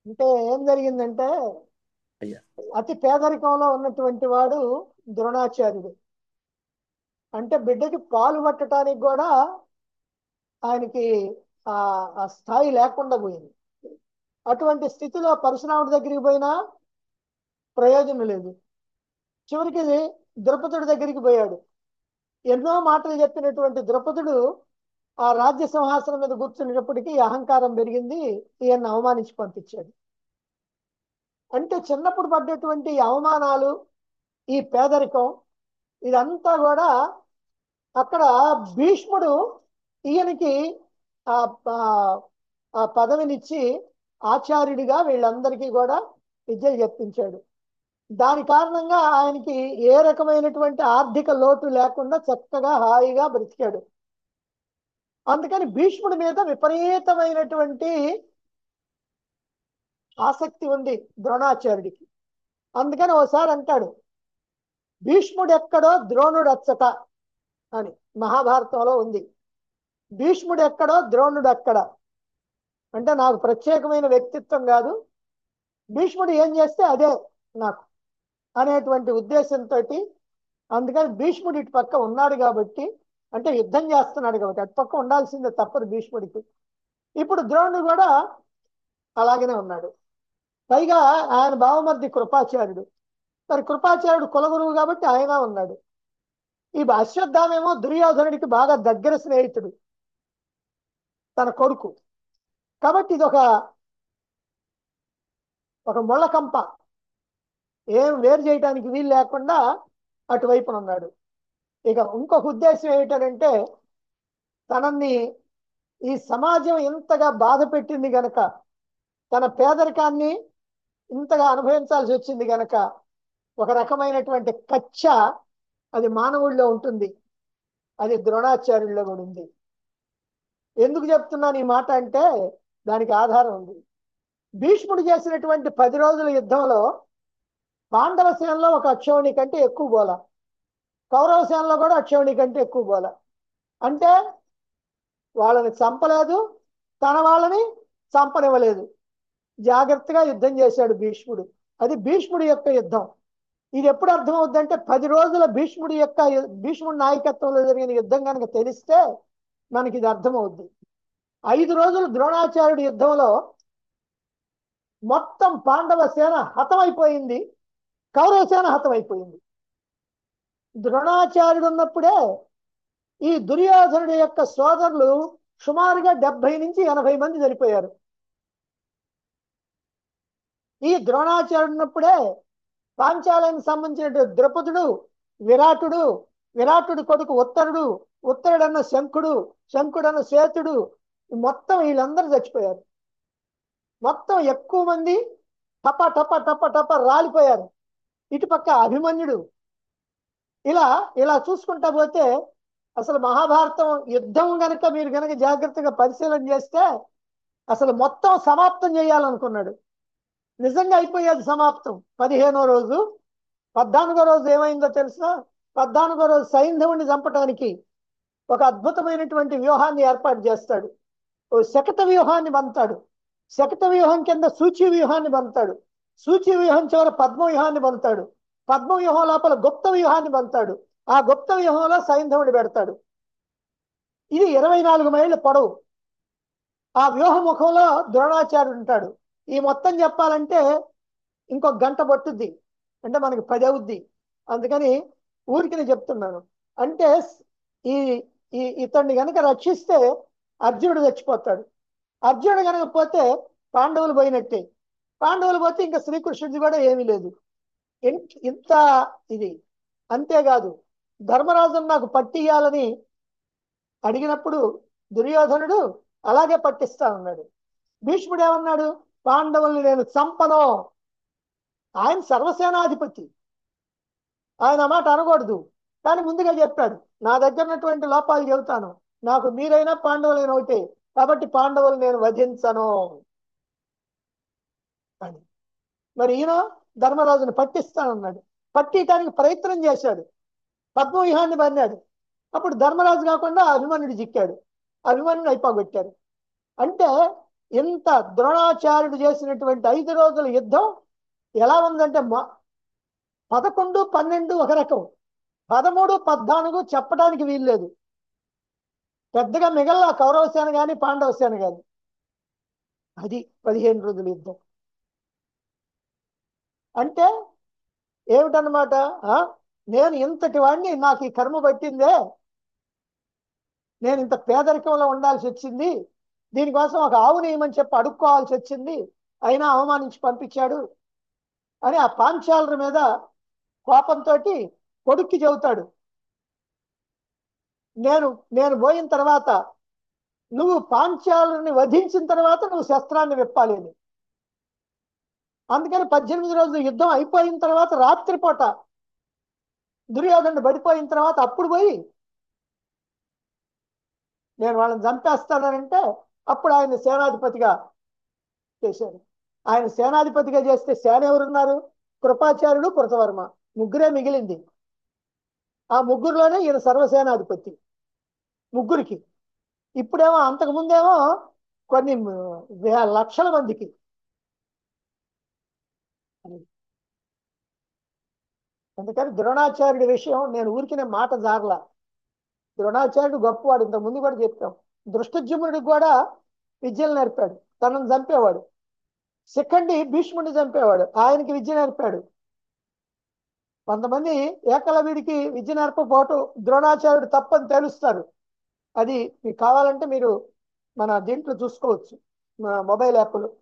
అంటే ఏం జరిగిందంటే అయ్యా అతి పేదరికంలో ఉన్నటువంటి వాడు ద్రోణాచార్యుడు అంటే బిడ్డకి పాలు పట్టడానికి కూడా ఆయనకి ఆ ఆ స్థాయి లేకుండా పోయింది అటువంటి స్థితిలో పరశురాముడి దగ్గరికి పోయినా ప్రయోజనం లేదు చివరికి ద్రౌపదుడి దగ్గరికి పోయాడు ఎన్నో మాటలు చెప్పినటువంటి ద్రౌపదుడు ఆ రాజ్య సింహాసనం మీద కూర్చునేటప్పటికీ ఈ అహంకారం పెరిగింది ఈయన్ని అవమానించి పంపించాడు అంటే చిన్నప్పుడు పడ్డటువంటి ఈ అవమానాలు ఈ పేదరికం ఇదంతా కూడా అక్కడ భీష్ముడు ఈయనకి ఆ ఆ- ఆ పదవినిచ్చి ఆచార్యుడిగా వీళ్ళందరికీ కూడా విద్యలు చెప్పించాడు దాని కారణంగా ఆయనకి ఏ రకమైనటువంటి ఆర్థిక లోటు లేకుండా చక్కగా హాయిగా బ్రతికాడు అందుకని భీష్ముడి మీద విపరీతమైనటువంటి ఆసక్తి ఉంది ద్రోణాచార్యుడికి అందుకని ఓసారి అంటాడు భీష్ముడు ఎక్కడో ద్రోణుడు అచ్చట అని మహాభారతంలో ఉంది భీష్ముడు ఎక్కడో ద్రోణుడు ఎక్కడ అంటే నాకు ప్రత్యేకమైన వ్యక్తిత్వం కాదు భీష్ముడు ఏం చేస్తే అదే నాకు అనేటువంటి ఉద్దేశంతో అందుకని భీష్ముడు ఇటు పక్క ఉన్నాడు కాబట్టి అంటే యుద్ధం చేస్తున్నాడు కాబట్టి అటు పక్క ఉండాల్సిందే తప్పదు భీష్ముడికి ఇప్పుడు ద్రోణుడు కూడా అలాగనే ఉన్నాడు పైగా ఆయన బావమర్ది కృపాచార్యుడు మరి కృపాచార్యుడు కులగురువు కాబట్టి ఆయన ఉన్నాడు ఈ అశ్వత్థామేమో దుర్యోధనుడికి బాగా దగ్గర స్నేహితుడు తన కొడుకు కాబట్టి ఇది ఒక ఒక ముళ్ళకంప ఏం వేరు చేయడానికి వీలు లేకుండా అటువైపున ఉన్నాడు ఇక ఇంకొక ఉద్దేశం ఏమిటంటే తనని ఈ సమాజం ఇంతగా బాధ పెట్టింది గనక తన పేదరికాన్ని ఇంతగా అనుభవించాల్సి వచ్చింది గనక ఒక రకమైనటువంటి కచ్చ అది మానవుల్లో ఉంటుంది అది ద్రోణాచార్యుల్లో కూడా ఉంది ఎందుకు చెప్తున్నాను ఈ మాట అంటే దానికి ఆధారం ఉంది భీష్ముడు చేసినటువంటి పది రోజుల యుద్ధంలో పాండవ సేనలో ఒక అక్షౌణి కంటే ఎక్కువ బోల కౌరవ సేనలో కూడా అక్షౌణి కంటే ఎక్కువ బోల అంటే వాళ్ళని చంపలేదు తన వాళ్ళని చంపనివ్వలేదు జాగ్రత్తగా యుద్ధం చేశాడు భీష్ముడు అది భీష్ముడి యొక్క యుద్ధం ఇది ఎప్పుడు అర్థమవుద్దంటే పది రోజుల భీష్ముడి యొక్క భీష్ముడి నాయకత్వంలో జరిగిన యుద్ధం కనుక తెలిస్తే మనకి ఇది అర్థమవుద్ది ఐదు రోజులు ద్రోణాచార్యుడి యుద్ధంలో మొత్తం పాండవ సేన హతమైపోయింది కౌరవ సేన హతమైపోయింది ద్రోణాచార్యుడు ఉన్నప్పుడే ఈ దుర్యోధనుడి యొక్క సోదరులు సుమారుగా డెబ్బై నుంచి ఎనభై మంది చనిపోయారు ఈ ద్రోణాచార్యుడు ఉన్నప్పుడే పాంచాలానికి సంబంధించిన ద్రౌపదుడు విరాటుడు విరాటుడి కొడుకు ఉత్తరుడు ఉత్తరుడన్న శంఖుడు శంఖుడన్న శ్వేతుడు మొత్తం వీళ్ళందరూ చచ్చిపోయారు మొత్తం ఎక్కువ మంది టప టప టప టప రాలిపోయారు ఇటుపక్క అభిమన్యుడు ఇలా ఇలా చూసుకుంటా పోతే అసలు మహాభారతం యుద్ధం గనక మీరు గనక జాగ్రత్తగా పరిశీలన చేస్తే అసలు మొత్తం సమాప్తం చేయాలనుకున్నాడు నిజంగా అయిపోయేది సమాప్తం పదిహేనో రోజు పద్నాలుగో రోజు ఏమైందో తెలుసా పద్నాలుగో రోజు సైంధవుని చంపటానికి ఒక అద్భుతమైనటువంటి వ్యూహాన్ని ఏర్పాటు చేస్తాడు ఓ శకట వ్యూహాన్ని బంతాడు శకట వ్యూహం కింద సూచి వ్యూహాన్ని బంతాడు సూచి వ్యూహం చివర పద్మ వ్యూహాన్ని బంతాడు పద్మ వ్యూహం లోపల గుప్త వ్యూహాన్ని బంతాడు ఆ గుప్త వ్యూహంలో సైంధవుని పెడతాడు ఇది ఇరవై నాలుగు మైళ్ళ పొడవు ఆ వ్యూహ ముఖంలో ద్రోణాచార్యుడు ఉంటాడు ఈ మొత్తం చెప్పాలంటే ఇంకొక గంట పట్టుద్ది అంటే మనకి పది అవుద్ది అందుకని ఊరికి నేను చెప్తున్నాను అంటే ఈ ఈ ఇతన్ని గనక రక్షిస్తే అర్జునుడు చచ్చిపోతాడు అర్జునుడు కనుక పోతే పాండవులు పోయినట్టే పాండవులు పోతే ఇంకా శ్రీకృష్ణుడి కూడా ఏమీ లేదు ఇన్- ఇంత ఇది అంతేకాదు ధర్మరాజును నాకు పట్టియాలని అడిగినప్పుడు దుర్యోధనుడు అలాగే పట్టిస్తా ఉన్నాడు భీష్ముడు ఏమన్నాడు పాండవుల్ని నేను చంపను ఆయన సర్వసేనాధిపతి ఆయన ఆ మాట అనకూడదు కానీ ముందుగా చెప్పాడు నా దగ్గర ఉన్నటువంటి లోపాలు చెబుతాను నాకు మీరైనా పాండవులైన ఒకటే కాబట్టి పాండవులు నేను వధించను అని మరి ఈయన ధర్మరాజును పట్టిస్తానన్నాడు పట్టియటానికి ప్రయత్నం చేశాడు పద్మవ్యూహాన్ని బన్నాడు అప్పుడు ధర్మరాజు కాకుండా అభిమన్యుడు చిక్కాడు అభిమన్యుడు అయిపోగొట్టారు అంటే ఇంత ద్రోణాచార్యుడు చేసినటువంటి ఐదు రోజుల యుద్ధం ఎలా ఉందంటే మొ- పదకొండు పన్నెండు ఒక రకం పదమూడు పద్నాలుగు చెప్పడానికి వీల్లేదు పెద్దగా మిగల కౌరవ సేన కానీ పాండవ సేన కానీ అది పదిహేను రోజుల యుద్ధం అంటే ఏమిటన్నమాట ఆ? నేను ఇంతటి వాడిని నాకు ఈ కర్మ పట్టిందే నేను ఇంత పేదరికంలో ఉండాల్సి వచ్చింది దీనికోసం ఒక ఆవు నియమని చెప్పి అడుక్కోవాల్సి వచ్చింది అయినా అవమానించి పంపించాడు అని ఆ పాంచాలర మీద కోపంతో కొడుక్కి చెబుతాడు నేను నేను పోయిన తర్వాత నువ్వు పాంచాలని వధించిన తర్వాత నువ్వు శస్త్రాన్ని విప్పాలి అని అందుకని పద్దెనిమిది రోజులు యుద్ధం అయిపోయిన తర్వాత రాత్రిపూట దుర్యోధనుడు పడిపోయిన తర్వాత అప్పుడు పోయి నేను వాళ్ళని చంపేస్తానంటే అప్పుడు ఆయన సేనాధిపతిగా చేశారు ఆయన సేనాధిపతిగా చేస్తే సేన ఎవరున్నారు కృపాచార్యుడు కృతవర్మ ముగ్గురే మిగిలింది ఆ ముగ్గురులోనే ఈయన సర్వసేనాధిపతి ముగ్గురికి ఇప్పుడేమో అంతకు ముందేమో కొన్ని వే- లక్షల మందికి అందుకని ద్రోణాచార్యుడి విషయం నేను ఊరికినే మాట జారలా ద్రోణాచార్యుడు గొప్పవాడు ఇంతకు ముందు కూడా చెప్పాం దృష్టజుమ్నుడికి కూడా విద్యలు నేర్పాడు తనను చంపేవాడు శిఖండి భీష్ముడిని చంపేవాడు ఆయనకి విద్య నేర్పాడు కొంతమంది ఏకలవ్యుడికి విద్య నేర్పపోవటం ద్రోణాచార్యుడు తప్పని తెలుస్తారు అది మీకు కావాలంటే మీరు మన దీంట్లో చూసుకోవచ్చు మన మొబైల్ యాప్లో